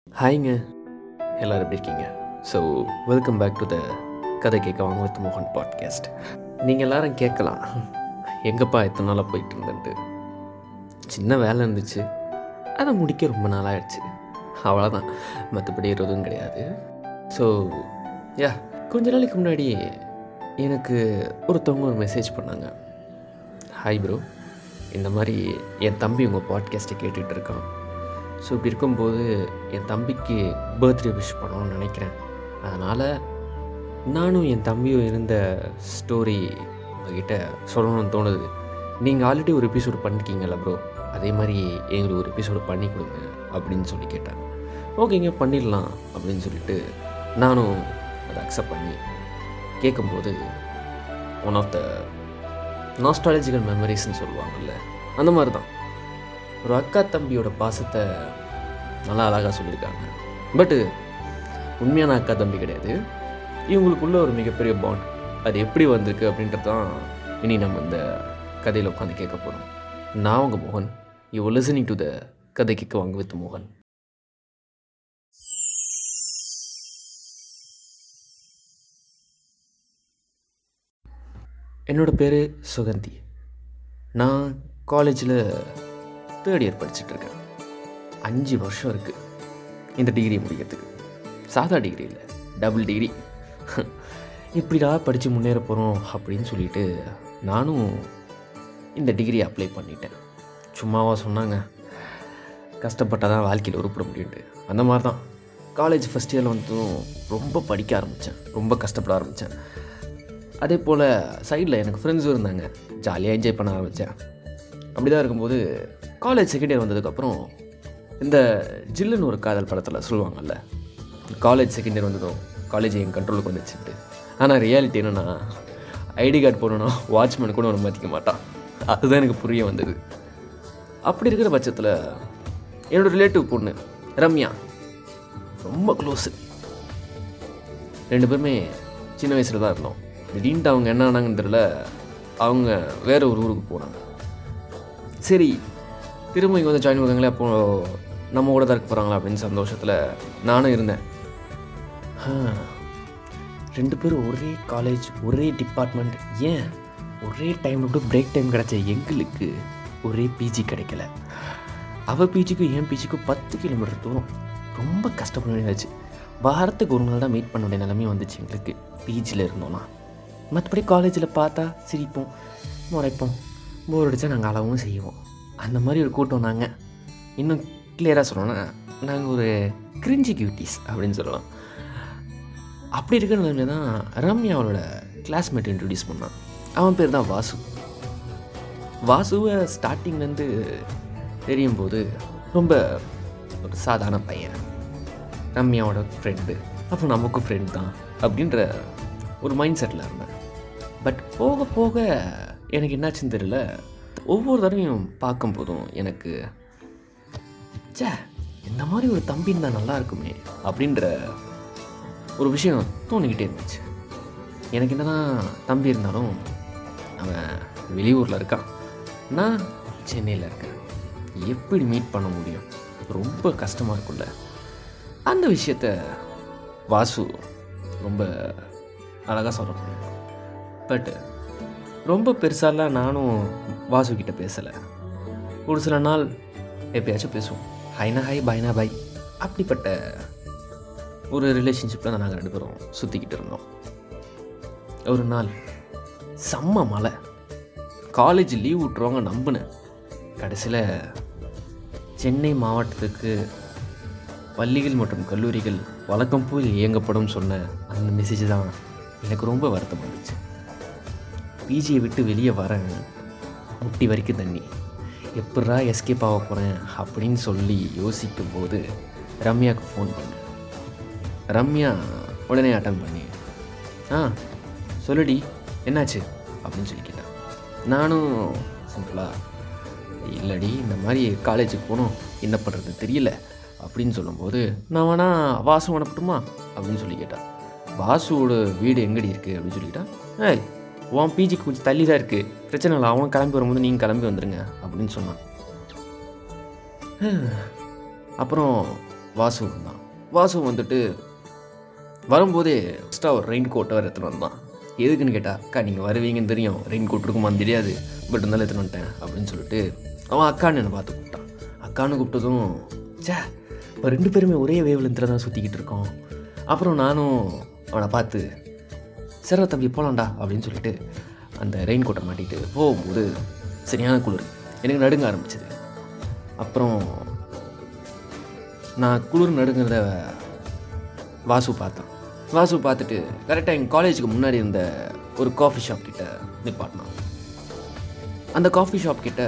ஹாய்ங்க எல்லோரும் எப்படி இருக்கீங்க so welcome back to the கதை கேட்க வாங்க வித் மோகன் பாட்காஸ்ட் நீங்கள் எல்லாரும் கேட்கலாம் எங்கப்பா இத்தனை நாளாக போயிட்டு இருந்துட்டு சின்ன வேலை இருந்துச்சு அதை முடிக்க ரொம்ப நாளாகிடுச்சு அவ்வளோதான் மற்றபடி எதுவும் கிடையாது ஸோ யா கொஞ்ச நாளைக்கு முன்னாடி எனக்கு ஒருத்தவங்க ஒரு மெசேஜ் பண்ணாங்க ஹாய் ப்ரோ இந்த மாதிரி என் தம்பி உங்கள் பாட்காஸ்ட்டை கேட்டுட்டு இருக்கான் ஸோ இப்படி இருக்கும்போது என் தம்பிக்கு பர்த்டே விஷ் பண்ணணும்னு நினைக்கிறேன் அதனால் நானும் என் தம்பியும் இருந்த ஸ்டோரி உங்ககிட்ட சொல்லணும்னு தோணுது நீங்கள் ஆல்ரெடி ஒரு எபிசோடு பண்ணிருக்கீங்கல்ல ப்ரோ அதே மாதிரி எங்களுக்கு ஒரு எபிசோடு பண்ணி கொடுங்க அப்படின்னு சொல்லி கேட்டாங்க ஓகேங்க பண்ணிடலாம் அப்படின்னு சொல்லிட்டு நானும் அதை அக்செப்ட் பண்ணி கேட்கும்போது ஒன் ஆஃப் த நாஸ்டாலஜிக்கல் மெமரிஸ்ன்னு சொல்லுவாங்கல்ல அந்த மாதிரி தான் ஒரு அக்கா தம்பியோட பாசத்தை நல்லா அழகாக சொல்லியிருக்காங்க பட்டு உண்மையான அக்கா தம்பி கிடையாது இவங்களுக்குள்ள ஒரு மிகப்பெரிய பாண்ட் அது எப்படி வந்திருக்கு அப்படின்றது தான் இனி நம்ம இந்த கதையில் உட்காந்து கேட்க போகிறோம் நான் உங்கள் மோகன் யூ லிசனிங் டு த கதை கேட்க வாங்க வித் மோகன் என்னோடய பேர் சுகந்தி நான் காலேஜில் தேர்ட் இயர் படிச்சுட்ருக்கேன் அஞ்சு வருஷம் இருக்குது இந்த டிகிரி முடிக்கிறதுக்கு சாதா டிகிரி இல்லை டபுள் டிகிரி இப்படிடா படித்து முன்னேற போகிறோம் அப்படின்னு சொல்லிட்டு நானும் இந்த டிகிரி அப்ளை பண்ணிட்டேன் சும்மாவா சொன்னாங்க கஷ்டப்பட்டால் தான் வாழ்க்கையில் உருப்பிட முடியும்ட்டு அந்த மாதிரி தான் காலேஜ் ஃபஸ்ட் இயரில் வந்தும் ரொம்ப படிக்க ஆரம்பித்தேன் ரொம்ப கஷ்டப்பட ஆரம்பித்தேன் அதே போல் சைடில் எனக்கு ஃப்ரெண்ட்ஸும் இருந்தாங்க ஜாலியாக என்ஜாய் பண்ண ஆரம்பித்தேன் அப்படி தான் இருக்கும்போது காலேஜ் செகண்ட் இயர் வந்ததுக்கப்புறம் இந்த ஜில்லுன்னு ஒரு காதல் படத்தில் சொல்லுவாங்கல்ல காலேஜ் செகண்ட் இயர் வந்ததும் காலேஜ் என் கண்ட்ரோலுக்கு வந்துச்சுட்டு ஆனால் ரியாலிட்டி என்னென்னா ஐடி கார்டு போடணும்னா வாட்ச்மேன் கூட ஒன்று மதிக்க மாட்டான் அதுதான் எனக்கு புரிய வந்தது அப்படி இருக்கிற பட்சத்தில் என்னோடய ரிலேட்டிவ் பொண்ணு ரம்யா ரொம்ப க்ளோஸு ரெண்டு பேருமே சின்ன வயசில் தான் இருந்தோம் திடீர்னு அவங்க என்ன ஆனாங்கன்னு தெரில அவங்க வேற ஒரு ஊருக்கு போனாங்க சரி திரும்ப இங்கே வந்து ஜாயின் பண்ணுவாங்களே அப்போது நம்ம கூட தான் இருக்க போகிறாங்களா அப்படின்னு சந்தோஷத்தில் நானும் இருந்தேன் ரெண்டு பேரும் ஒரே காலேஜ் ஒரே டிபார்ட்மெண்ட் ஏன் ஒரே டைம் கூட பிரேக் டைம் கிடச்ச எங்களுக்கு ஒரே பிஜி கிடைக்கல அவள் பிஜிக்கும் என் பிஜிக்கும் பத்து கிலோமீட்டர் தூரம் ரொம்ப கஷ்டப்பட வேண்டியதாச்சு வாரத்துக்கு ஒரு நாள் தான் மீட் பண்ண வேண்டிய நிலைமை வந்துச்சு எங்களுக்கு பிஜியில் இருந்தோம்னா மற்றபடி காலேஜில் பார்த்தா சிரிப்போம் முறைப்போம் போர் அடித்தா நாங்கள் அளவும் செய்வோம் அந்த மாதிரி ஒரு கூட்டம் நாங்கள் இன்னும் கிளியராக சொல்லணும்னா நாங்கள் ஒரு கிரிஞ்சி கியூட்டிஸ் அப்படின்னு சொல்லலாம் அப்படி இருக்கிற நிலைமையில தான் ரம்யா அவளோட கிளாஸ்மேட் இன்ட்ரடியூஸ் பண்ணான் அவன் பேர் தான் வாசு வாசுவை ஸ்டார்டிங்லேருந்து தெரியும் போது ரொம்ப ஒரு சாதாரண பையன் ரம்யாவோட ஃப்ரெண்டு அப்போ நமக்கும் ஃப்ரெண்ட் தான் அப்படின்ற ஒரு மைண்ட் செட்டில் இருந்தேன் பட் போக போக எனக்கு என்னாச்சுன்னு தெரியல ஒவ்வொரு தடவையும் பார்க்கும் போதும் எனக்கு சே இந்த மாதிரி ஒரு தம்பி இருந்தால் நல்லா இருக்குமே அப்படின்ற ஒரு விஷயம் தோணிக்கிட்டே இருந்துச்சு எனக்கு என்னதான் தம்பி இருந்தாலும் அவன் வெளியூரில் இருக்கான் நான் சென்னையில் இருக்கேன் எப்படி மீட் பண்ண முடியும் ரொம்ப கஷ்டமாக இருக்கும்ல அந்த விஷயத்த வாசு ரொம்ப அழகாக சொல்ல முடியும் பட் ரொம்ப பெருசாலாம் நானும் வாசு கிட்ட பேசலை ஒரு சில நாள் எப்பயாச்சும் பேசுவோம் ஹைனா ஹாய் பாய்னா பாய் அப்படிப்பட்ட ஒரு ரிலேஷன்ஷிப்பில் தான் நாங்கள் ரெண்டு பேரும் சுற்றிக்கிட்டு இருந்தோம் ஒரு நாள் செம்ம மழை காலேஜ் லீவ் விட்ருவாங்க நம்பினேன் கடைசியில் சென்னை மாவட்டத்துக்கு பள்ளிகள் மற்றும் கல்லூரிகள் வழக்கம் போல் இயங்கப்படும் சொன்ன அந்த மெசேஜ் தான் எனக்கு ரொம்ப வருத்தம் இருந்துச்சு பிஜியை விட்டு வெளியே வரேன் முட்டி வரைக்கும் தண்ணி எப்படா எஸ்கேப் ஆக போகிறேன் அப்படின்னு சொல்லி யோசிக்கும் போது ரம்யாவுக்கு ஃபோன் பண்ணேன் ரம்யா உடனே அட்டன் பண்ணி ஆ சொல்லுடி என்னாச்சு அப்படின்னு சொல்லி கேட்டேன் நானும் சிம்பிளாக இல்லடி இந்த மாதிரி காலேஜுக்கு போகணும் என்ன பண்ணுறது தெரியல அப்படின்னு சொல்லும்போது நான் வேணா வாசு அனுப்பட்டுமா அப்படின்னு சொல்லி கேட்டான் வாசுவோட வீடு எங்கடி இருக்குது அப்படின்னு சொல்லிக்கிட்டான் ஏய் உன் பிஜி கொஞ்சம் தள்ளி தான் இருக்குது பிரச்சனை இல்லை அவன் கிளம்பி வரும்போது நீங்கள் கிளம்பி வந்துடுங்க அப்படின்னு சொன்னான் அப்புறம் வாசு வந்தான் வாசு வந்துட்டு வரும்போதே எக்ஸ்ட்ரா ஒரு ரெயின் கோட்டை வேறு எடுத்துகிட்டு வந்தான் எதுக்குன்னு கேட்டா அக்கா நீங்கள் வருவீங்கன்னு தெரியும் ரெயின் கோட் இருக்குமான்னு தெரியாது பட் இருந்தாலும் எடுத்துகிட்டு வந்துட்டேன் அப்படின்னு சொல்லிட்டு அவன் அக்கான்னு என்னை பார்த்து கூப்பிட்டான் அக்கான்னு கூப்பிட்டதும் சே இப்போ ரெண்டு பேருமே ஒரே வேவ் லென்த்தில் தான் சுற்றிக்கிட்டு இருக்கோம் அப்புறம் நானும் அவனை பார்த்து சரி தம்பி போகலாம்டா அப்படின்னு சொல்லிட்டு அந்த ரெயின் கோட்டை மாட்டிட்டு போகும்போது சரியான குளிர் எனக்கு நடுங்க ஆரம்பிச்சது அப்புறம் நான் குளிர் நடுங்கிறத வாசு பார்த்தேன் வாசு பார்த்துட்டு கரெக்டாக எங்கள் காலேஜுக்கு முன்னாடி இருந்த ஒரு காஃபி ஷாப் கிட்ட நிப்பாட்டினான் அந்த காஃபி ஷாப் கிட்ட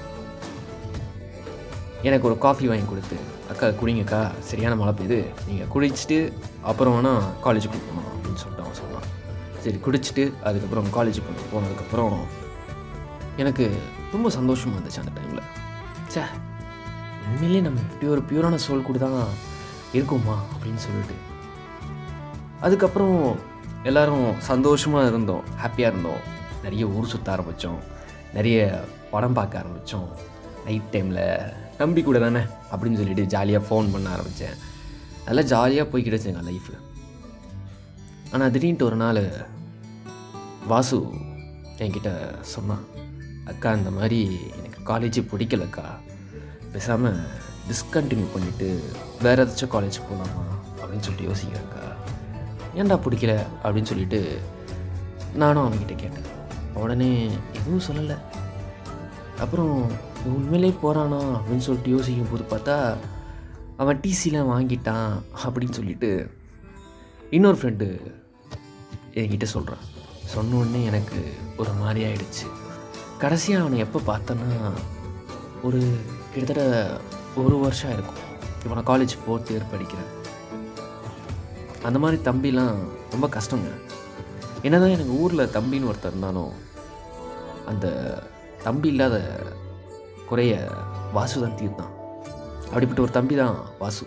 எனக்கு ஒரு காஃபி வாங்கி கொடுத்து அக்கா குடிங்கக்கா சரியான மழை பெய்யுது நீங்கள் குடிச்சிட்டு அப்புறம் வேணால் காலேஜுக்கு போகணும் அப்படின்னு சொல்லிட்டு அவன் சொன்னான் சரி குடிச்சிட்டு அதுக்கப்புறம் காலேஜுக்கு போனதுக்கப்புறம் எனக்கு ரொம்ப சந்தோஷமாக இருந்துச்சு அந்த டைமில் சே உண்மையிலேயே நம்ம இப்படி ஒரு பியூரான சோல் கூட தான் இருக்குமா அப்படின்னு சொல்லிட்டு அதுக்கப்புறம் எல்லாரும் சந்தோஷமாக இருந்தோம் ஹாப்பியாக இருந்தோம் நிறைய ஊர் சுற்ற ஆரம்பித்தோம் நிறைய படம் பார்க்க ஆரம்பித்தோம் நைட் டைமில் தம்பி கூட தானே அப்படின்னு சொல்லிட்டு ஜாலியாக ஃபோன் பண்ண ஆரம்பித்தேன் நல்லா ஜாலியாக போய்கிடுச்சு எங்கள் லைஃபு ஆனால் திடீர்னு ஒரு நாள் வாசு என்கிட்ட சொன்னான் அக்கா இந்த மாதிரி எனக்கு காலேஜ் பிடிக்கலக்கா பேசாமல் டிஸ்கண்டினியூ பண்ணிவிட்டு வேறு ஏதாச்சும் காலேஜ் போகலாமா அப்படின்னு சொல்லிட்டு யோசிக்கிறேன்க்கா ஏன்டா பிடிக்கல அப்படின்னு சொல்லிட்டு நானும் அவன்கிட்ட கேட்டேன் உடனே எதுவும் சொல்லலை அப்புறம் இவன் உண்மையிலே போகிறானா அப்படின்னு சொல்லிட்டு யோசிக்கும் போது பார்த்தா அவன் டிசிலாம் வாங்கிட்டான் அப்படின்னு சொல்லிட்டு இன்னொரு ஃப்ரெண்டு என்கிட்ட சொல்கிறான் சொன்ன உடனே எனக்கு ஒரு மாதிரி ஆயிடுச்சு கடைசியாக அவனை எப்போ பார்த்தேன்னா ஒரு கிட்டத்தட்ட ஒரு வருஷம் இருக்கும் இப்போ நான் காலேஜ் ஃபோர்த் இயர் படிக்கிறேன் அந்த மாதிரி தம்பிலாம் ரொம்ப கஷ்டங்க என்னதான் எனக்கு ஊரில் தம்பின்னு ஒருத்தர் இருந்தாலும் அந்த தம்பி இல்லாத குறைய வாசு தான் தீர்த்தான் அப்படிப்பட்ட ஒரு தம்பி தான் வாசு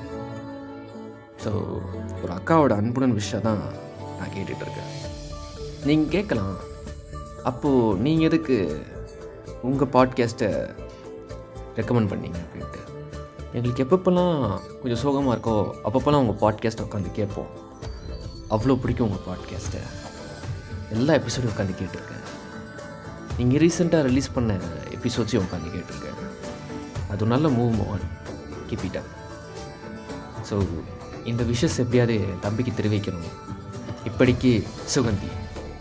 ஸோ ஒரு அக்காவோட அன்புடன் விஷயம் தான் நான் கேட்டுட்ருக்கேன் நீங்கள் கேட்கலாம் அப்போது நீங்கள் எதுக்கு உங்கள் பாட்காஸ்ட்டை ரெக்கமெண்ட் பண்ணீங்க அப்படின்ட்டு எங்களுக்கு எப்பப்பெல்லாம் கொஞ்சம் சோகமாக இருக்கோ அப்பப்போல்லாம் உங்கள் பாட்காஸ்ட்டை உட்காந்து கேட்போம் அவ்வளோ பிடிக்கும் உங்கள் பாட்காஸ்ட்டை எல்லா எபிசோடும் உட்காந்து கேட்டிருக்கேன் நீங்கள் ரீசெண்டாக ரிலீஸ் பண்ண எபிசோட்ஸையும் உட்காந்து கேட்டிருக்கேன் அது நல்ல move on keep it up so இந்த விஷஸ் எப்படியாவது என் தம்பிக்கு தெரிவிக்கணும் இப்படிக்கு சுகந்தி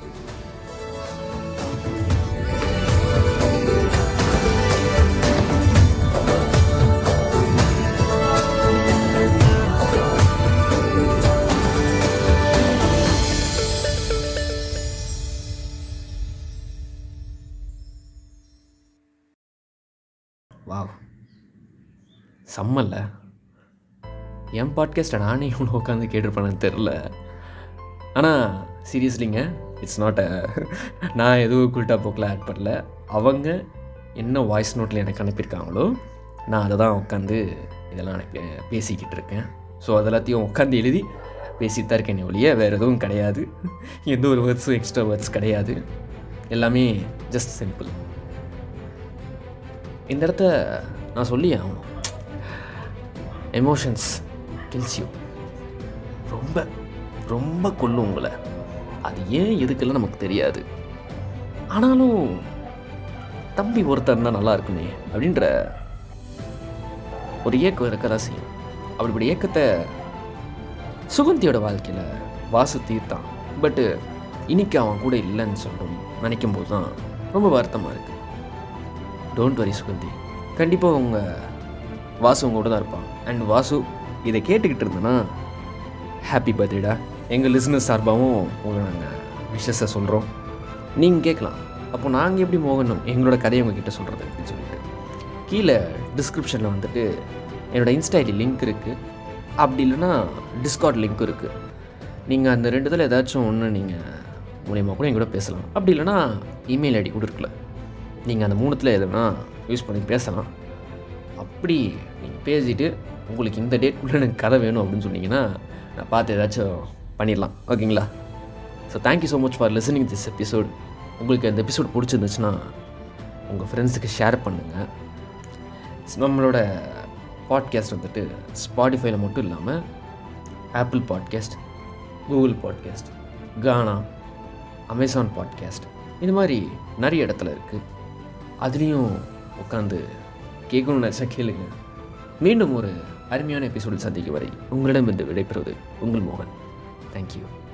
வாவ் செம்மல்ல என் பாட்காஸ்ட்டை நானே இவ்வளோ உட்காந்து கேட்டிருப்பேன்னு தெரில ஆனால் சீரியஸ்லிங்க இட்ஸ் நாட் அ நான் எதுவும் குல்ட்டா போக்கில் ஆட் பண்ணல அவங்க என்ன வாய்ஸ் நோட்டில் எனக்கு அனுப்பியிருக்காங்களோ நான் அதை தான் உட்காந்து இதெல்லாம் அனுப்பி பேசிக்கிட்டு இருக்கேன் ஸோ அது எல்லாத்தையும் உட்காந்து எழுதி பேசிட்டு தான் இருக்கேன் ஒழிய வேறு எதுவும் கிடையாது எந்த ஒரு வேர்ட்ஸும் எக்ஸ்ட்ரா வேர்ட்ஸ் கிடையாது எல்லாமே ஜஸ்ட் சிம்பிள் இந்த இடத்த நான் சொல்லி ஆகணும் எமோஷன்ஸ் கில்ஸ் யூ ரொம்ப ரொம்ப கொல்லும் உங்களை அது ஏன் எதுக்கெல்லாம் நமக்கு தெரியாது ஆனாலும் தம்பி ஒருத்தர் இருந்தால் நல்லா இருக்குமே அப்படின்ற ஒரு ஏக்கம் இருக்க தான் செய்யும் அப்படிப்பட்ட ஏக்கத்தை சுகந்தியோட வாழ்க்கையில் வாசு தீர்த்தான் பட்டு இன்னைக்கு அவன் கூட இல்லைன்னு சொல்லிட்டு நினைக்கும் போது தான் ரொம்ப வருத்தமாக இருக்குது டோன்ட் வரி சுகந்தி கண்டிப்பாக உங்கள் வாசு உங்க கூட தான் இருப்பான் அண்ட் வாசு இதை கேட்டுக்கிட்டு இருந்தேன்னா ஹாப்பி பர்த்டேடா எங்கள் லிஸ்னஸ் சார்பாகவும் உங்களை நாங்கள் விஷஸை சொல்கிறோம் நீங்கள் கேட்கலாம் அப்போ நாங்கள் எப்படி மோகனும் எங்களோட கதையை உங்ககிட்ட சொல்கிறது அப்படின்னு சொல்லிட்டு கீழே டிஸ்கிரிப்ஷனில் வந்துட்டு என்னோடய இன்ஸ்டா ஐடி லிங்க் இருக்குது அப்படி இல்லைன்னா டிஸ்கார்ட் லிங்க் இருக்குது நீங்கள் அந்த ரெண்டு இதில் ஏதாச்சும் ஒன்று நீங்கள் மூலியமாக கூட எங்கூட பேசலாம் அப்படி இல்லைன்னா இமெயில் ஐடி கூட இருக்குல்ல நீங்கள் அந்த மூணுத்தில் எதுனா யூஸ் பண்ணி பேசலாம் அப்படி நீங்கள் பேசிட்டு உங்களுக்கு இந்த டேட்குள்ளே எனக்கு கதை வேணும் அப்படின்னு சொன்னீங்கன்னா நான் பார்த்து ஏதாச்சும் பண்ணிடலாம் ஓகேங்களா so thank you so much for listening this episode உங்களுக்கு இந்த எபிசோட் பிடிச்சிருந்துச்சுன்னா உங்கள் ஃப்ரெண்ட்ஸுக்கு ஷேர் பண்ணுங்கள் நம்மளோட பாட்காஸ்ட் வந்துட்டு ஸ்பாடிஃபைல மட்டும் இல்லாமல் Apple podcast Google podcast Gaana Amazon podcast இந்த மாதிரி நிறைய இடத்துல இருக்குது அதுலேயும் உட்காந்து கேட்கணும்னு நினச்சா கேளுங்க மீண்டும் ஒரு அருமையான எபிசோடில் சந்திக்கும் வரை உங்களிடம் இருந்து விடைபெறுவது உங்கள் மோகன் தேங்க்யூ